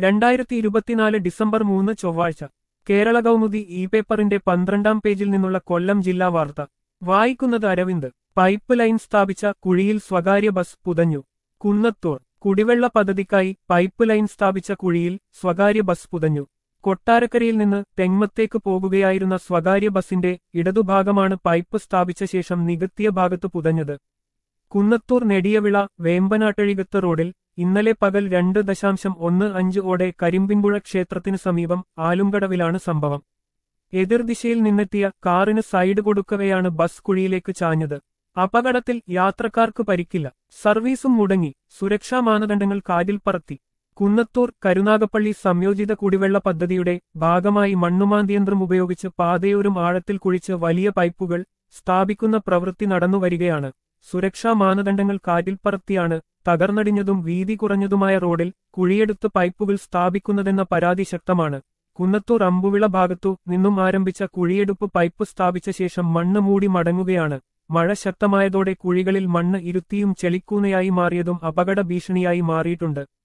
രണ്ടായിരത്തി ഇരുപത്തിനാല് ഡിസംബർ മൂന്ന് ചൊവ്വാഴ്ച കേരള കൗമുദി ഇ പേപ്പറിന്റെ പന്ത്രണ്ടാം പേജിൽ നിന്നുള്ള കൊല്ലം ജില്ലാ വാർത്ത വായിക്കുന്നത് അരവിന്ദ് പൈപ്പ് ലൈൻ സ്ഥാപിച്ച കുഴിയിൽ സ്വകാര്യ ബസ് പുതഞ്ഞു കുന്നത്തൂർ കുടിവെള്ള പദ്ധതിക്കായി പൈപ്പ് ലൈൻ സ്ഥാപിച്ച കുഴിയിൽ സ്വകാര്യ ബസ് പുതഞ്ഞു കൊട്ടാരക്കരയിൽ നിന്ന് തെങ്മത്തേക്ക് പോകുകയായിരുന്ന സ്വകാര്യ ബസിന്റെ ഇടതുഭാഗമാണ് പൈപ്പ് സ്ഥാപിച്ച ശേഷം നികത്തിയ ഭാഗത്ത് പുതഞ്ഞത് കുന്നത്തൂർ നെടിയവിള വേമ്പനാട്ടഴികത്ത് റോഡിൽ ഇന്നലെ പകൽ രണ്ട് ദശാംശം ഒന്ന് അഞ്ച് ഓടെ കരിമ്പിൻപുഴ ക്ഷേത്രത്തിനു സമീപം ആലുംകടവിലാണ് സംഭവം എതിർദിശയിൽ നിന്നെത്തിയ കാറിന് സൈഡ് കൊടുക്കവെയാണ് ബസ് കുഴിയിലേക്ക് ചാഞ്ഞത് അപകടത്തിൽ യാത്രക്കാർക്ക് പരിക്കില്ല സർവീസും മുടങ്ങി സുരക്ഷാ മാനദണ്ഡങ്ങൾ കാതിൽ പറത്തി കുന്നത്തൂർ കരുനാഗപ്പള്ളി സംയോജിത കുടിവെള്ള പദ്ധതിയുടെ ഭാഗമായി മണ്ണുമാന്തിയന്ത്രം ഉപയോഗിച്ച് പാതയോരും ആഴത്തിൽ കുഴിച്ച് വലിയ പൈപ്പുകൾ സ്ഥാപിക്കുന്ന പ്രവൃത്തി നടന്നുവരികയാണ് സുരക്ഷാ മാനദണ്ഡങ്ങൾ കാറ്റിൽ പറത്തിയാണ് തകർന്നടിഞ്ഞതും വീതി കുറഞ്ഞതുമായ റോഡിൽ കുഴിയെടുത്ത് പൈപ്പുകൾ സ്ഥാപിക്കുന്നതെന്ന പരാതി ശക്തമാണ് കുന്നത്തൂർ അമ്പുവിള ഭാഗത്തു നിന്നും ആരംഭിച്ച കുഴിയെടുപ്പ് പൈപ്പ് സ്ഥാപിച്ച ശേഷം മണ്ണ് മൂടി മടങ്ങുകയാണ് മഴ ശക്തമായതോടെ കുഴികളിൽ മണ്ണ് ഇരുത്തിയും ചെളിക്കൂനയായി മാറിയതും അപകട ഭീഷണിയായി മാറിയിട്ടുണ്ട്